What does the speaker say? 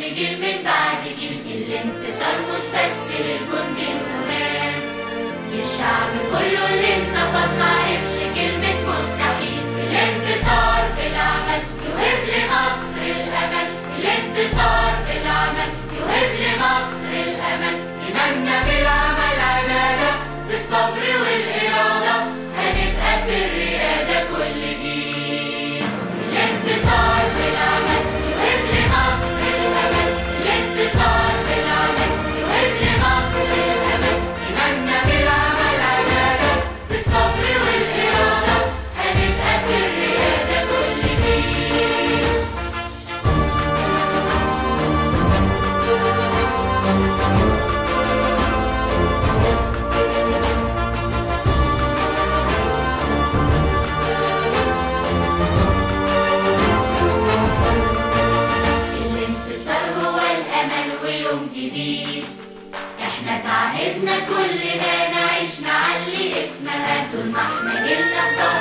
جيل من بعد جيل الانتصار مش بس للجند الهمام للشعب كله اللي انتفض معرفش كلمة مستحيل الانتصار بالعمل يوهب لمصر الأمل الانتصار بالعمل يوهب لمصر الأمل إيماننا بالعمل عبادة بالصبر والإرادة هنبقى في الريادة كل جيل الانتصار بالعمل يوهب لمصر الأمل الانتصار بالعمل يوهب لمصر الأمل إيماننا بالعمل عبادة بالصبر والإرادة هنبقى في الريادة كل جيل الانتصار هو الأمل ويوم جديد احنا تعهدنا كلنا نعيش نعلي اسمها طول ما احنا جيلنا في